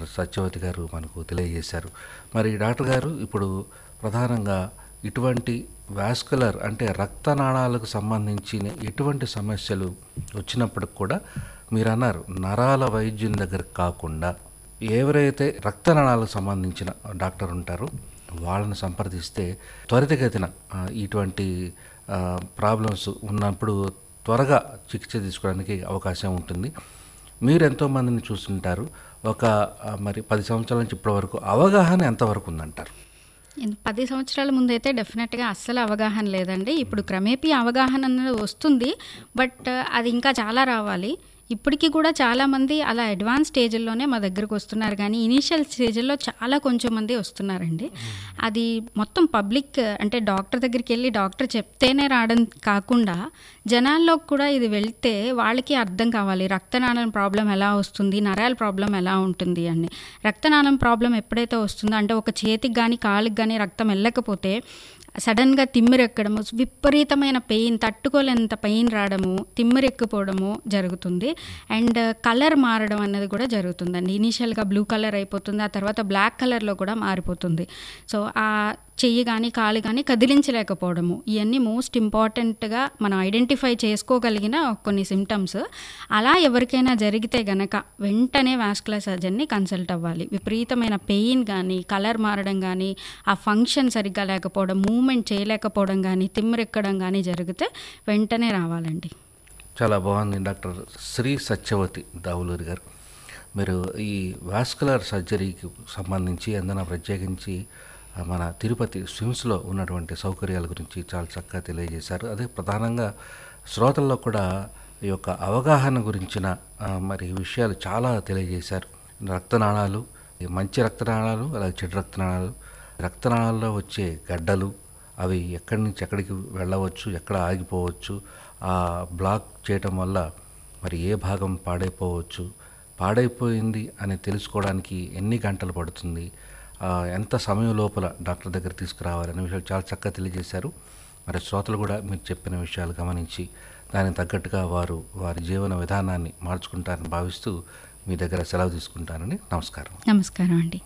సత్యవతి గారు మనకు తెలియజేశారు మరి డాక్టర్ గారు ఇప్పుడు ప్రధానంగా ఇటువంటి వాస్కులర్ అంటే రక్తనాళాలకు సంబంధించిన ఎటువంటి సమస్యలు వచ్చినప్పటికి కూడా మీరు అన్నారు నరాల వైద్యుని దగ్గర కాకుండా ఎవరైతే రక్తనాళాలకు సంబంధించిన డాక్టర్ ఉంటారో వాళ్ళని సంప్రదిస్తే త్వరితగతిన ఆ, ఇటువంటి ప్రాబ్లమ్స్ ఉన్నప్పుడు త్వరగా చికిత్స తీసుకోవడానికి అవకాశం ఉంటుంది మీరు ఎంతోమందిని చూస్తుంటారు ఒక ఆ, మరి పది సంవత్సరాల నుంచి ఇప్పటి వరకు అవగాహన ఎంతవరకు ఉందంటారు ఇన్- పది సంవత్సరాల ముందు అయితే డెఫినెట్గా అస్సలు అవగాహన లేదండి ఇప్పుడు క్రమేపీ అవగాహన అనేది వస్తుంది బట్ అది ఇంకా చాలా రావాలి ఇప్పటికీ కూడా చాలామంది అలా అడ్వాన్స్ స్టేజ్లోనే మా దగ్గరకు వస్తున్నారు కానీ ఇనీషియల్ స్టేజ్లో చాలా కొంచెం మంది వస్తున్నారండి అది మొత్తం పబ్లిక్ అంటే డాక్టర్ దగ్గరికి వెళ్ళి డాక్టర్ చెప్తేనే రావడం కాకుండా జనాల్లో కూడా ఇది వెళ్తే వాళ్ళకి అర్థం కావాలి రక్తనాళం ప్రాబ్లం ఎలా వస్తుంది నరాల ప్రాబ్లం ఎలా ఉంటుంది అని రక్తనాళం ప్రాబ్లం ఎప్పుడైతే వస్తుందో అంటే ఒక చేతికి కానీ కాలికి కానీ రక్తం వెళ్ళకపోతే సడన్గా తిమ్మిరెక్కడము విపరీతమైన పెయిన్ తట్టుకోలేనంత పెయిన్ రావడము తిమ్మిరెక్కిపోవడము జరుగుతుంది అండ్ కలర్ మారడం అనేది కూడా జరుగుతుందండి ఇనీషియల్గా బ్లూ కలర్ అయిపోతుంది ఆ తర్వాత బ్లాక్ కలర్లో కూడా మారిపోతుంది సో ఆ చెయ్యి కానీ కాలు కానీ కదిలించలేకపోవడము ఇవన్నీ మోస్ట్ ఇంపార్టెంట్గా మనం ఐడెంటిఫై చేసుకోగలిగిన కొన్ని సిమ్టమ్స్ అలా ఎవరికైనా జరిగితే గనక వెంటనే వాస్కులర్ సర్జన్ని కన్సల్ట్ అవ్వాలి విపరీతమైన పెయిన్ కానీ కలర్ మారడం కానీ ఆ ఫంక్షన్ సరిగ్గా లేకపోవడం మూమెంట్ చేయలేకపోవడం కానీ తిమ్మిరెక్కడం కానీ జరిగితే వెంటనే రావాలండి చాలా బాగుంది డాక్టర్ శ్రీ సత్యవతి దావులూరి గారు మీరు ఈ వాస్కులర్ సర్జరీకి సంబంధించి ఏదైనా ప్రత్యేకించి ఆ, మన తిరుపతి స్విమ్స్లో ఉన్నటువంటి సౌకర్యాల గురించి చాలా చక్కగా తెలియజేశారు అదే ప్రధానంగా శ్రోతల్లో కూడా ఈ యొక్క అవగాహన గురించిన ఆ, మరి విషయాలు చాలా తెలియజేశారు రక్తనాళాలు ఈ మంచి రక్తనాళాలు అలాగే చెడు రక్తనాళాలు రక్తనాళాల్లో వచ్చే గడ్డలు అవి ఎక్కడి నుంచి ఎక్కడికి వెళ్ళవచ్చు ఎక్కడ ఆగిపోవచ్చు ఆ బ్లాక్ చేయటం వల్ల మరి ఏ భాగం పాడైపోవచ్చు పాడైపోయింది అని తెలుసుకోవడానికి ఎన్ని గంటలు పడుతుంది ఆ, ఎంత సమయం లోపల డాక్టర్ దగ్గర తీసుకురావాలి అనే విషయాలు చాలా చక్కగా తెలియజేశారు మరి శ్రోతలు కూడా మీరు చెప్పిన విషయాలు గమనించి దానికి తగ్గట్టుగా వారు వారి జీవన విధానాన్ని మార్చుకుంటారని భావిస్తూ మీ దగ్గర సెలవు తీసుకుంటానని నమస్కారం నమస్కారం అండి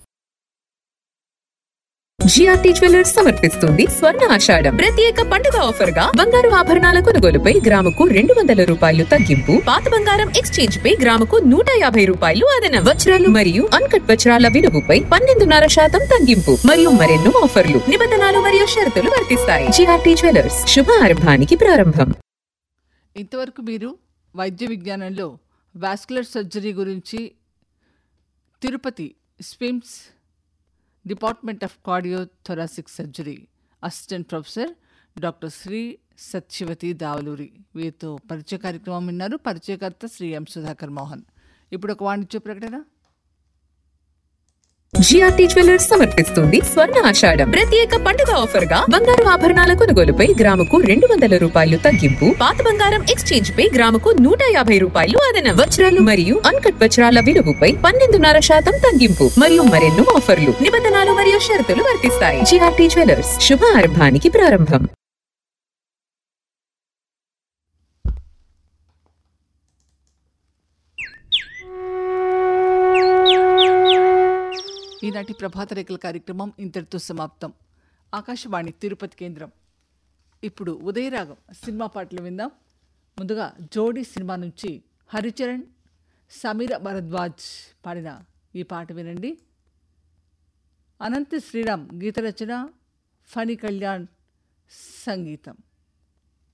జిఆర్టీ జ్యువెలర్స్ సమర్పిస్తుంది స్వర్ణ ఆషాఢం ప్రత్యేక పండుగ ఆఫర్ గా బంగారు ఆభరణాల కొనుగోలుపై గ్రాముకు రెండు వందల రూపాయలు తగ్గింపు పాత బంగారం ఎక్స్చేంజ్ పై గ్రాముకు నూట యాభై రూపాయలు అదన వజ్రాలు మరియు అన్కట్ వజ్రాల విలువపై పన్నెండున్నర శాతం తగ్గింపు మరియు మరెన్నో ఆఫర్లు నిబంధనలు మరియు షరతులు వర్తిస్తాయి జిఆర్టీ జ్యువెలర్స్ శుభ ఆరంభానికి ప్రారంభం ఇంతవరకు మీరు వైద్య విజ్ఞానంలో వాస్కులర్ సర్జరీ గురించి Tirupati SVIMS department of cardio thoracic surgery assistant professor doctor Sri Satyavathi Davaluri వీరితో పరిచయ కార్యక్రమం విన్నారు పరిచయకర్త శ్రీ ఎం సుధాకర్ మోహన్ ఇప్పుడు ఒక వాణిజ్య ప్రకటన జిఆర్టీ జ్యువెలర్స్ సమర్పిస్తుంది స్వర్ణ ఆషాఢం ప్రత్యేక పండుగ ఆఫర్ గా బంగారు ఆభరణాల కొనుగోలుపై గ్రాముకు రెండు వందల రూపాయలు తగ్గింపు పాత బంగారం ఎక్స్చేంజ్ పై గ్రాముకు నూట యాభై రూపాయలు అదన వజ్రాలు మరియు అన్కట్ వజ్రాల విలువపై పన్నెండున్నర శాతం తగ్గింపు మరియు మరెన్నో ఆఫర్లు నిబంధనలు మరియు షరతులు వర్తిస్తాయి జిఆర్టీ జ్యువెలర్స్ శుభ ఆరంభానికి ప్రారంభం ఈనాటి ప్రభాత రేఖల కార్యక్రమం ఇంతటితో సమాప్తం ఆకాశవాణి తిరుపతి కేంద్రం ఇప్పుడు ఉదయరాగం సినిమా పాటలు విందాం ముందుగా జోడీ సినిమా నుంచి హరిచరణ్ సమీర భరద్వాజ్ పాడిన ఈ పాట వినండి అనంత శ్రీరామ్ గీత రచన ఫణి కళ్యాణ్ సంగీతం